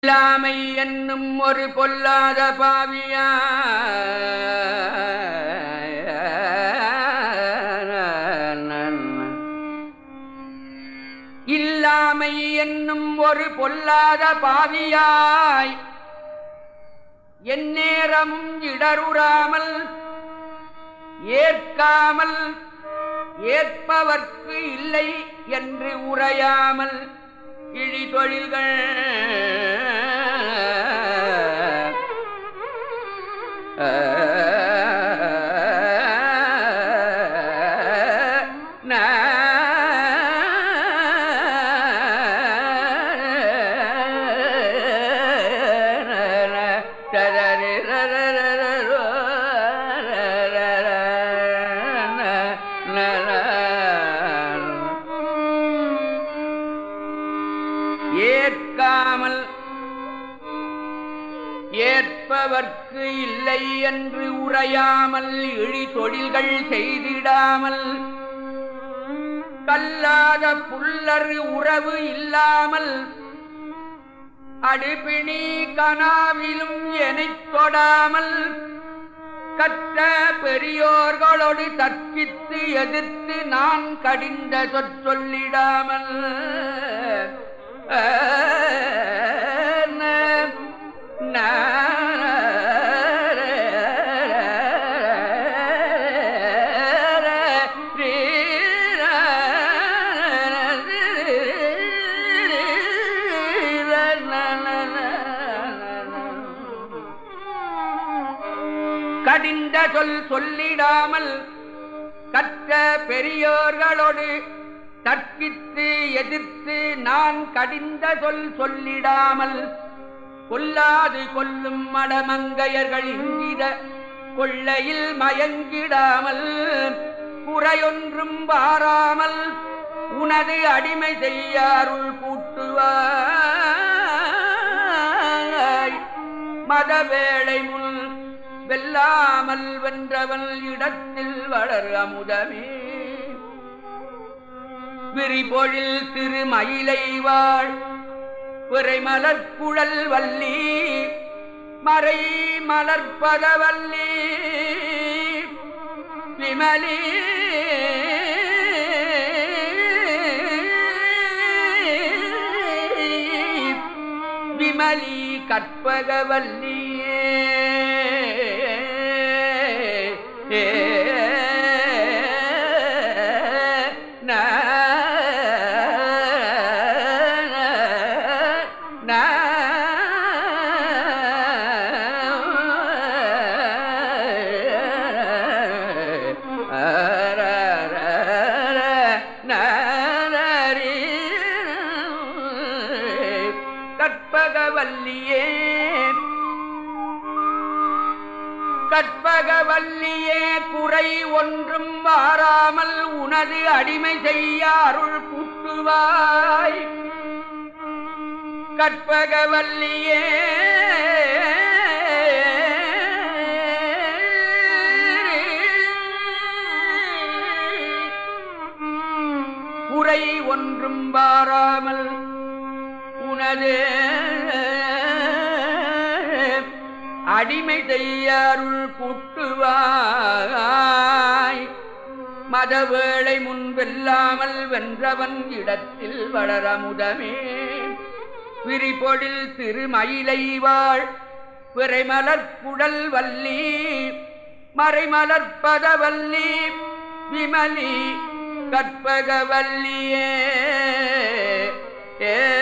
இல்லாமை என்னும் ஒரு பொல்லாத பாவியா இல்லாமை என்னும் ஒரு பொல்லாத பாவியாய் எந்நேரமும் இடருறாமல் ஏற்காமல் ஏற்பவர்க்கு இல்லை என்று உரையாமல் இழி தொழில்கள் ஏற்காமல் ஏற்பவர்க்கு இல்லை என்று உரையாமல் இழி தொழில்கள் செய்திடாமல் கல்லாத புல்லறு உறவு இல்லாமல் அடுபிணி கனாவிலும் எனைத் தொடாமல் கற்ற பெரியோர்களோடு தற்கித்து எதிர்த்து நான் கடிந்த சொற்சொல்லிடாமல் கடிந்த சொல் சொல்லிடாமல் கற்ற பெரியோர்களோடு தற்கித்து எதிர்த்து நான் கடிந்த சொல் சொல்லிடாமல் கொல்லாது கொல்லும் மடமங்கையர்கள் இங்கித கொள்ளையில் மயங்கிடாமல் குறையொன்றும் வாராமல் உனது அடிமை செய்யாருள் கூட்டுவாய் மதவேளை முன் வெல்லாமல் வென்றவன் இடத்தில் வளர் அமுதமே விரிபொழில் திருமயிலை வாழ் பிறை மலர்குழல் வள்ளி மறை மலர்பதவல்லி விமலி விமலி கற்பகவல்லியே ஏ கற்பகவல்லியே கற்பகவல்லியே குறை ஒன்றும் வாராமல் உனது அடிமை செய்ய அருள் கூட்டுவாய் கற்பகவல்லியே குறை ஒன்றும் வாராமல் உனது அடிமை செய்ய அருள் கூட்டுவாய் மதவேளை முன் வெல்லாமல் வென்றவன் இடத்தில் வளரமுதமே விரிபொழில் திருமயிலை வாழ் பிறைமலர்குடல் வல்லி மறைமலர்பதவல்லி விமலி கற்பகவல்லியே ஏ